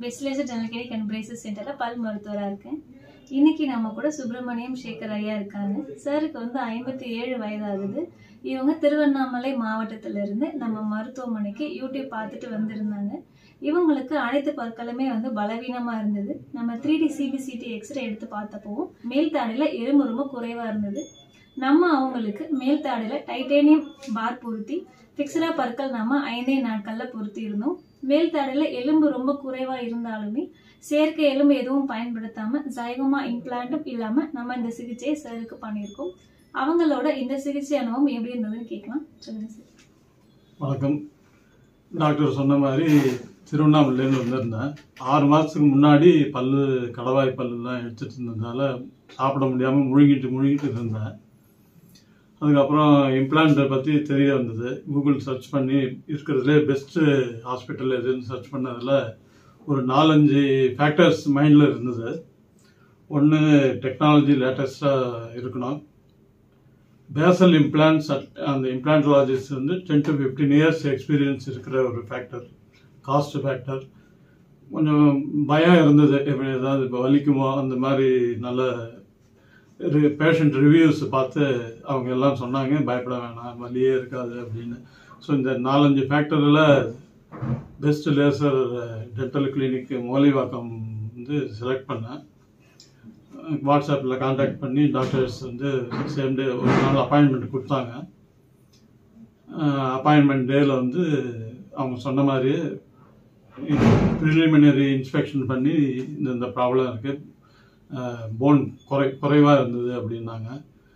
பெஸ்ட்லேசர் general clinic and braces சென்டரில் பல் மருத்துவராக இருக்கேன் இன்னைக்கு நம்ம கூட சுப்பிரமணியம் சேகர் ஐயா இருக்காங்க சாருக்கு வந்து ஐம்பத்தி ஏழு வயதாகுது இவங்க திருவண்ணாமலை மாவட்டத்துல இருந்து நம்ம மருத்துவமனைக்கு யூடியூப் பார்த்துட்டு வந்திருந்தாங்க இவங்களுக்கு அனைத்து பற்களுமே வந்து பலவீனமா இருந்தது நம்ம த்ரீ டி சிபிசிடி எக்ஸ்ரே எடுத்து பார்த்தப்போ மேல் தாடையில எறும்பு ரொம்ப குறைவா இருந்தது நம்ம அவங்களுக்கு மேல் தாடையில டைட்டேனியம் பார் பொருத்தி ஃபிக்ஸடா பற்கள் நம்ம ஐந்தே நாட்கள்ல பொருத்தி இருந்தோம் மேல் தாடையில எலும்பு ரொம்ப குறைவா இருந்தாலுமே செயற்கை எலும்பு எதுவும் பயன்படுத்தாம ஜைகோமா இம்ப்ளான்ட்டும் இல்லாம நம்ம இந்த சிகிச்சையை சருக்கு பண்ணியிருக்கோம் அவங்களோட இந்த சிகிச்சை அனுபவம் எப்படி இருந்ததுன்னு கேட்கலாம் சொல்லுங்க சார் வணக்கம் டாக்டர் சொன்ன மாதிரி திருவண்ணாமலையிலேருந்து வந்திருந்தேன் ஆறு மாதத்துக்கு முன்னாடி பல்லு கடவாய் பல்லுலாம் எடுத்துட்டு இருந்ததால சாப்பிட முடியாமல் முழுங்கிட்டு முழுங்கிட்டு இருந்தேன் அதுக்கப்புறம் இம்ப்ளான்ட்டை பற்றி தெரிய வந்தது கூகுள் சர்ச் பண்ணி இருக்கிறதுலே பெஸ்ட்டு ஹாஸ்பிட்டல் எதுன்னு சர்ச் பண்ணதில் ஒரு நாலஞ்சு ஃபேக்டர்ஸ் மைண்டில் இருந்தது ஒன்று டெக்னாலஜி லேட்டஸ்ட்டாக இருக்கணும் பேசல் இம்ப்ளான்ட்ஸ் அந்த இம்ப்ளான்டாலஜிஸ்ட் வந்து ten to fifteen years experience இருக்கிற ஒரு ஃபேக்டர் காஸ்ட் ஃபேக்டர் கொஞ்சம் பயம் இருந்தது எப்படி ஏதாவது இப்போ வலிக்குமோ அந்த மாதிரி நல்ல பேஷண்ட் ரிவ்யூஸ் பார்த்து அவங்க எல்லாம் சொன்னாங்க பயப்பட வேணாம் வலியே இருக்காது அப்படின்னு ஸோ இந்த நாலஞ்சு ஃபேக்டரில் best laser dental clinic Mowlivakkam வந்து செலக்ட் பண்ணேன் வாட்ஸ்அப்பில் காண்டாக்ட் பண்ணி டாக்டர்ஸ் வந்து சேம் டே ஒரு நாள் அப்பாயின்மெண்ட் கொடுத்தாங்க அப்பாயின்மெண்ட் டேயில் வந்து அவங்க சொன்ன மாதிரி ப்ரிலிமினரி இன்ஸ்பெக்ஷன் பண்ணி இந்த இந்த ப்ராப்ளம் இருக்குது போன் குறை குறைவாக இருந்தது அப்படின்னாங்க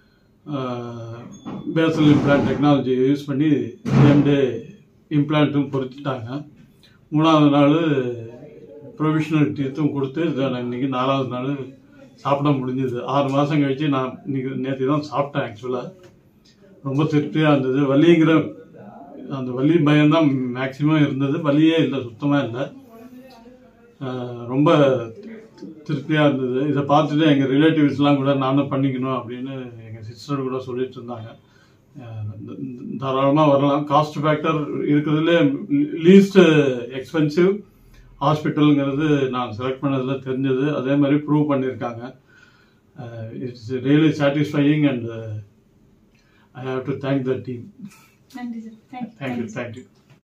பேசல் இம்ப்ளான்ட் டெக்னாலஜி யூஸ் பண்ணி சேம் டே இம்ப்ளான்ட்டும் பொருத்திட்டாங்க மூணாவது நாள் ப்ரொவிஷனல் டீத்தும் கொடுத்து இதை நான் இன்னைக்கு நாலாவது நாள் சாப்பிட முடிஞ்சது ஆறு மாதம் கழிச்சு நான் இன்னைக்கு நேற்று தான் சாப்பிட்டேன் ஆக்சுவலாக ரொம்ப திருப்தியாக இருந்தது வலிங்கிற அந்த வலி பயம்தான் மேக்சிமம் இருந்தது வலியே இல்லை சுத்தமாக இல்லை ஆஹ் ரொம்ப திருப்தியாக இருந்தது இதை பார்த்துட்டு எங்கள் ரிலேட்டிவ்ஸ்லாம் கூட நானும் பண்ணிக்கணும் அப்படின்னு எங்கள் சிஸ்டர் கூட சொல்லிட்டு இருந்தாங்க தாராளமாக வரலாம் காஸ்ட் ஃபேக்டர் இருக்கிறதுலே லீஸ்ட் எக்ஸ்பென்சிவ் ஹாஸ்பிட்டலுங்கிறது நான் செலக்ட் பண்ணதில் தெரிஞ்சது அதே மாதிரி ப்ரூவ் பண்ணியிருக்காங்க it's really satisfying and I have to thank the team நன்றி சார் தேங்க்யூ தேங்க்யூ தேங்க்யூ